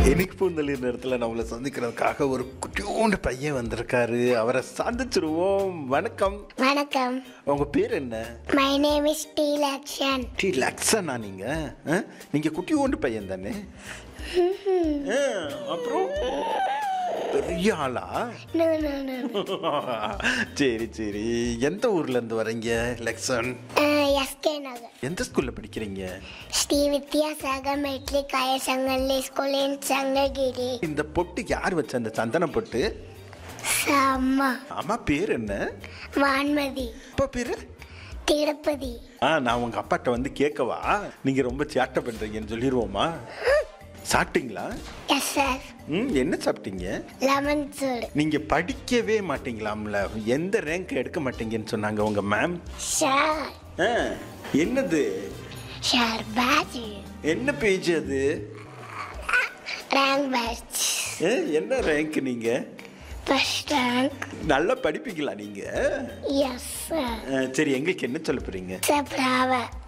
இன்னைக்கு பூந்தளிர் நேரத்தில் நம்மளை சந்திக்கிறதுக்காக ஒரு குட்டியோண்டு பையன் வந்திருக்காரு அவரை சந்திச்சிருவோம் வணக்கம் வணக்கம் உங்க பேர் என்ன my name is T Lakshan T Lakshana நீங்க ஆ? நீங்க குட்டியோண்டு பையன் தானே ஆ, அப்புறம் பெரிய ஆளா நோ நோ நோ சரி சரி எந்த ஊர்ல இருந்து வரீங்க லக்ஸன் எஸ்கே நகர் எந்த ஸ்கூல்ல படிக்கிறீங்க Shri Vidyasagar matric higher secondary school in Sankagiri இந்த பொட்டு யார் வச்ச அந்த சந்தன பொட்டு அம்மா அம்மா பேர் என்ன வான்மதி அப்பா பேரு திருப்பதி ஆ நான் உங்க அப்பாட்ட வந்து கேட்கவா நீங்க ரொம்ப சேட்டை பண்றீங்கன்னு சொல்லிடுவோமா சாப்பிட்டீங்களா எஸ் சார் ம் என்ன சாப்பிட்டீங்க லெமன் சூடு நீங்க படிக்கவே மாட்டீங்களாம்ல எந்த ரேங்க் எடுக்க மாட்டீங்கன்னு சொன்னாங்க உங்க மேம் ஷார் என்னது ஷார் பேட்ச் என்ன பேஜ் அது ரேங்க் பேட்ச் ஆ, என்ன ரேங்க் நீங்க ஃபர்ஸ்ட் ரேங்க் நல்லா படிப்பீங்களா நீங்க எஸ் சார் ஆ, சரி எங்களுக்கு என்ன சொல்ல போறீங்க சார்